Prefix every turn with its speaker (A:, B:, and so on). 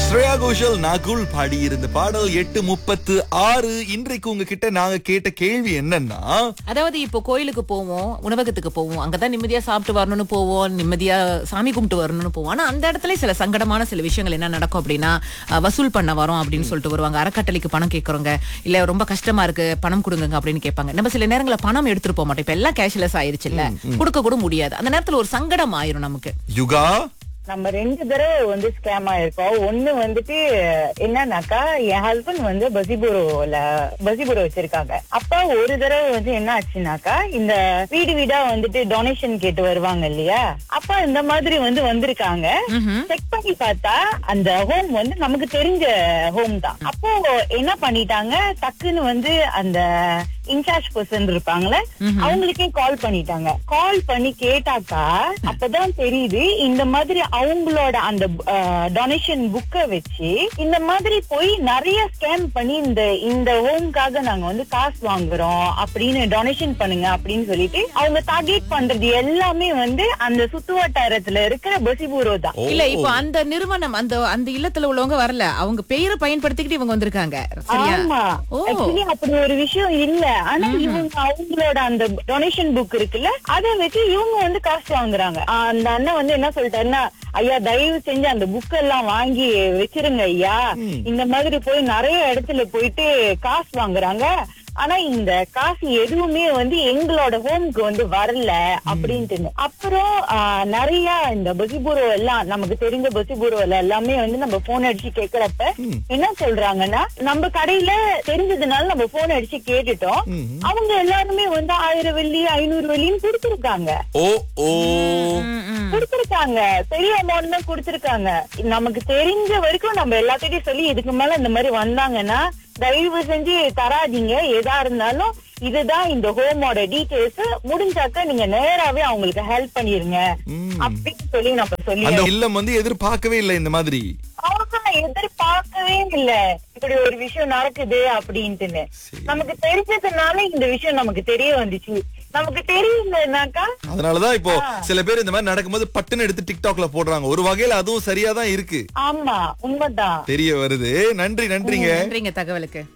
A: ஸ்ரேயா கோஷல் நகுல் பாடி இருந்த பாடல் எட்டு முப்பத்து ஆறு இன்றைக்கு உங்ககிட்ட நாங்க கேட்ட கேள்வி என்னன்னா
B: அதாவது இப்போ கோயிலுக்கு போவோம் உணவகத்துக்கு போவோம் அங்கதான் நிம்மதியா சாப்பிட்டு வரணும்னு போவோம் நிம்மதியா சாமி கும்பிட்டு வரணும்னு போவோம் ஆனா அந்த இடத்துல சில சங்கடமான சில விஷயங்கள் என்ன நடக்கும் அப்படின்னா அஹ், வசூல் பண்ண வரோம் அப்படின்னு சொல்லிட்டு வருவாங்க அறக்கட்டளைக்கு பணம் கேட்கறவங்க இல்ல ரொம்ப கஷ்டமா இருக்கு பணம் கொடுங்க அப்படின்னு கேட்பாங்க நம்ம சில நேரங்கள பணம் எடுத்துட்டு போக மாட்டோம் இப்ப எல்லாம் கேஷ்லெஸ் ஆயிருச்சு இல்ல கொடுக்க கூட முடியாது அந்த நேரத்துல ஒரு சங்கடம் ஆயிரும் நமக்கு
A: யுகா
C: நம்ம ரெண்டு தடவை வந்து ஸ்கேம் ஆயிருக்கோம் ஒண்ணு வந்துட்டு என்னன்னாக்கா என் ஹஸ்பண்ட் வந்து பசிபுரோல பசிபுரோ வச்சிருக்காங்க அப்ப ஒரு தடவை வந்து என்ன ஆச்சுனாக்கா இந்த வீடு வீடா வந்துட்டு டொனேஷன் கேட்டு வருவாங்க இல்லையா அப்ப இந்த மாதிரி வந்து வந்திருக்காங்க செக் பண்ணி பார்த்தா அந்த ஹோம் வந்து நமக்கு தெரிஞ்ச ஹோம் தான் அப்போ என்ன பண்ணிட்டாங்க டக்குன்னு வந்து அந்த இன்சார்ஜ் பர்சன் இருப்பாங்களே அவங்களுக்கே கால் பண்ணிட்டாங்க கால் பண்ணி கேட்டாக்கா அப்பதான் தெரியுது இந்த மாதிரி அவங்களோட அந்த டொனேஷன் புக்க வச்சு இந்த மாதிரி போய் நிறைய ஸ்கேம் பண்ணி இந்த இந்த ஹோம்காக நாங்க வந்து காசு வாங்குறோம் அப்படின்னு டொனேஷன் பண்ணுங்க அப்படின்னு சொல்லிட்டு அவங்க டார்கெட் பண்றது எல்லாமே வந்து அந்த சுத்து வட்டாரத்துல இருக்கிற பசிபூரோ தான்
A: ஓ,
B: இல்ல இப்போ அந்த நிறுவனம் அந்த அந்த இல்லத்துல உள்ளவங்க வரல அவங்க பெயரை பயன்படுத்திக்கிட்டு இவங்க வந்திருக்காங்க சரியா
C: ஆமா
B: ஓ.
C: ஆக்சுவலி அப்படி ஒரு விஷயம் இல்ல ஆனா இவங்க அவங்களோட அந்த டொனேஷன் புக் இருக்குல்ல அதை வச்சு இவங்க வந்து காசு வாங்குறாங்க ஆஹ் அந்த அண்ணன் வந்து என்ன சொல்லிட்டாருன்னா ஐயா தயவு செஞ்சு அந்த புக் எல்லாம் வாங்கி வச்சிருங்க ஐயா இந்த மாதிரி போய் நிறைய இடத்துல போயிட்டு காசு வாங்குறாங்க ஆனா இந்த காசு எதுவுமே வந்து எங்களோட ஹோம்க்கு வந்து வரல அப்படின்ட்டு அப்புறம் ஆஹ், நிறைய இந்த பசிபுரோ எல்லாம் நமக்கு தெரிஞ்ச பசிபுரோல எல்லாமே வந்து நம்ம போன் அடிச்சு கேக்குறப்ப என்ன சொல்றாங்கன்னா நம்ம கடையில தெரிஞ்சதுனால நம்ம போன் அடிச்சு கேட்டுட்டோம் அவங்க எல்லாருமே வந்து ஆயிரம் வெள்ளி ஐநூறு வெள்ளின்னு கொடுத்திருக்காங்க
A: ஓ ஓ
C: கொடுத்திருக்காங்க பெரிய அமௌண்ட் தான் கொடுத்திருக்காங்க நமக்கு தெரிஞ்ச வரைக்கும் நம்ம எல்லாத்திட்டையும் சொல்லி இதுக்கு மேல இந்த மாதிரி வந்தாங்கன்னா தயவு செஞ்சு தராதீங்க எதா இருந்தாலும் இதுதான் இந்த ஹோமோட டீடைல்ஸ் முடிஞ்சாக்க நீங்க நேராவே அவங்களுக்கு ஹெல்ப் பண்ணிருங்க அப்படின்னு சொல்லி நம்ம சொல்லி
A: அந்த இல்லம் வந்து எதிர்பார்க்கவே இல்லை இந்த மாதிரி
C: அவங்க எதிர்பார்க்கவே இல்ல இப்படி ஒரு விஷயம் நடக்குது அப்படின்ட்டுன்னு நமக்கு தெரிஞ்சதுனால இந்த விஷயம் நமக்கு தெரிய வந்துச்சு நமக்கு தெரியலனாக்கா
A: அதனாலதான் இப்போ சில பேர் இந்த மாதிரி நடக்கும்போது பட்டுன்னு எடுத்து டிக்டாக்ல போடுறாங்க ஒரு வகையில அதுவும் சரியா தான் இருக்கு
C: ஆமா உண்மைதான்
A: தெரிய வருது நன்றி நன்றிங்க
B: நன்றிங்க தகவலுக்கு